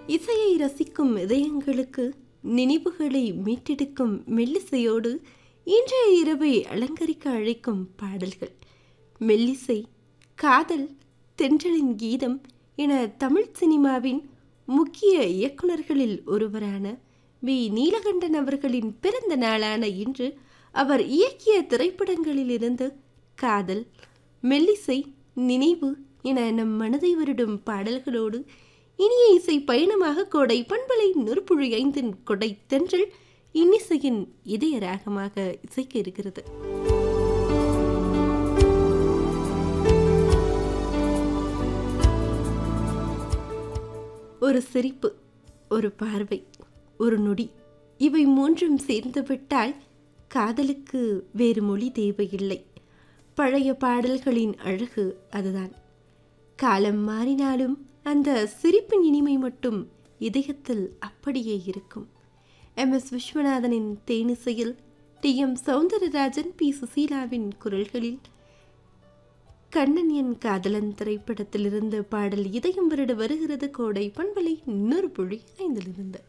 இசையை ரசிக்கும் இதயங்களுக்கு நினைவுகளை மீட்டெடுக்கும் மெல்லிசையோடு இன்றைய இரவை அலங்கரிக்க அழைக்கும் பாடல்கள் மெல்லிசை காதல் தென்றலின் கீதம் என தமிழ் சினிமாவின் முக்கிய இயக்குனர்களில் ஒருவரான வி நீலகண்டன் அவர்களின் பிறந்த நாளான இன்று அவர் இயக்கிய திரைப்படங்களிலிருந்து காதல் மெல்லிசை நினைவு என நம் மனதை வருடும் பாடல்களோடு இனிய இசை பயணமாக கோடை பண்பலை நெருப்புழி ஐந்தின் கொடை தென்றல் இன்னிசையின் இதய ராகமாக இசைக்க இருக்கிறது ஒரு சிரிப்பு ஒரு பார்வை ஒரு நொடி இவை மூன்றும் சேர்ந்து விட்டால் காதலுக்கு வேறு மொழி தேவையில்லை பழைய பாடல்களின் அழகு அதுதான் காலம் மாறினாலும் அந்த சிரிப்பின் இனிமை மட்டும் இதயத்தில் அப்படியே இருக்கும் எம் எஸ் விஸ்வநாதனின் தேனிசையில் டி எம் சௌந்தரராஜன் பி சுசீலாவின் குரல்களில் கண்ணன் என் காதலன் திரைப்படத்திலிருந்து பாடல் இதயம் வருட வருகிறது கோடை பண்பலை இன்னொரு புழி ஐந்திலிருந்து